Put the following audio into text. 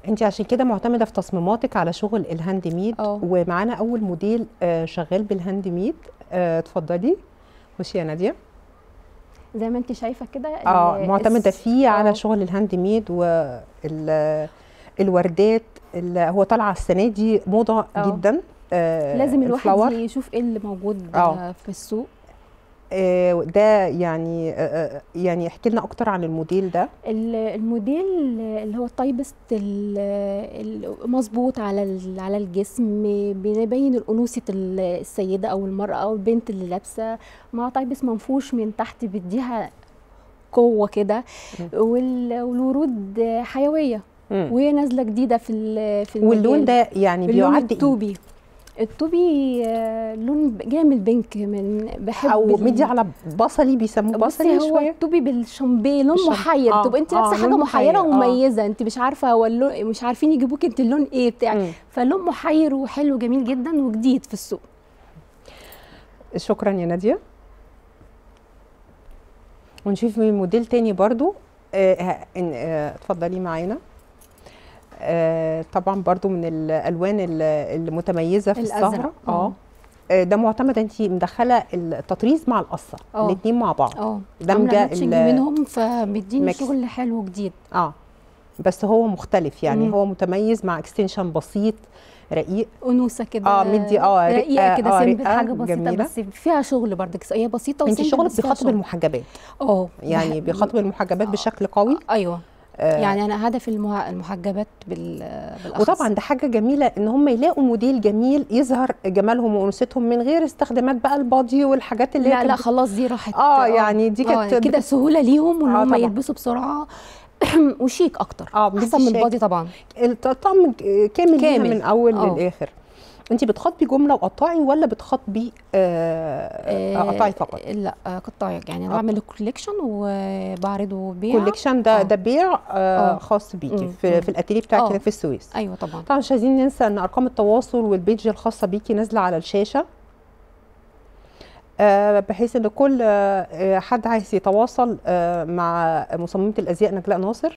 انت عشان كده معتمده في تصميماتك على شغل الهاند ميد اه. ومعانا اول موديل آه، شغال بالهاند ميد آه، اتفضلي خشي يا ناديه زي ما انت شايفه كده اه ال- معتمده الس- فيه على اه. شغل الهاند ميد والوردات هو طالعه السنه دي موضه اه. جدا آه، لازم الواحد الفلاور. يشوف ايه اللي موجود اه. آه، في السوق آه، ده يعني آه، آه، يعني احكي لنا اكتر عن الموديل ده ال- الموديل اللي هو التايبست ال- المظبوط على ال- على الجسم بيبين الانوثه ال- السيده او المراه او البنت اللي لابسه مع تايبس منفوش من تحت بيديها قوه كده وال- والورود حيويه مم. وهي نازله جديده في ال- في واللون المجال. ده يعني اللون بيعد إيه؟ الطوبي الطوبي آه، لون جامل بينك من بحب او ال- مدي على بصلي بيسموه بصلي بصي هو شويه الطوبي بالشامبيه لون بالشام- محير آه، طب انت آه، لابسه حاجه لون محيره محير، آه. ومميزه انت مش عارفه هو اللون مش عارفين يجيبوك انت اللون ايه بتاعك مم. فلون محير وحلو جميل جدا وجديد في السوق شكرا يا ناديه ونشوف موديل تاني برضو آه، ه- إن- آه، اتفضلي معانا آه، طبعا برضو من الالوان ال- المتميزه في الأزرق، السهره آه. اه آه، ده معتمد انت مدخله التطريز مع القصه آه. الاثنين مع بعض اه دمجة عامله ماتشنج ال- منهم فمديني ميكس. شغل حلو جديد اه بس هو مختلف يعني مم. هو متميز مع اكستنشن بسيط رقيق انوثه كده آه، مدي- آه، رقة، رقيقه كده آه، سيمبل رقة حاجه بسيطه جميلة. بس فيها شغل برضك هي بسيطه انت وسيمبل شغلك بس فيها بيخاطب شغل. المحجبات اه يعني بح- بيخاطب المحجبات بشكل قوي ايوه آه، يعني انا هدف المه- المحجبات بال بالاخص وطبعا ده حاجه جميله ان هم يلاقوا موديل جميل يظهر جمالهم وانوثتهم من غير استخدامات بقى البادي والحاجات اللي هي لا لا كانت خلاص دي راحت اه يعني دي آه، كانت كده سهوله ليهم وان آه، هم طبعا. يلبسوا بسرعه وشيك اكتر اه بدي احسن من شيك. البادي طبعا الطقم كامل, كامل كامل. من اول آه. للاخر انت بتخاطبي جمله وقطاعي ولا بتخاطبي آه آه قطاعي فقط لا آه، قطاعي يعني انا آه. بعمل الكوليكشن وبعرضه بيع كوليكشن ده آه. ده بيع آه آه. خاص بيكي مم. في, مم. في الاتيليه بتاعك آه. هنا في السويس ايوه طبعا طبعا مش عايزين ننسى ان ارقام التواصل والبيج الخاصه بيكي نازله على الشاشه آه، بحيث ان كل آه، حد عايز يتواصل آه، مع مصممه الازياء نجلاء ناصر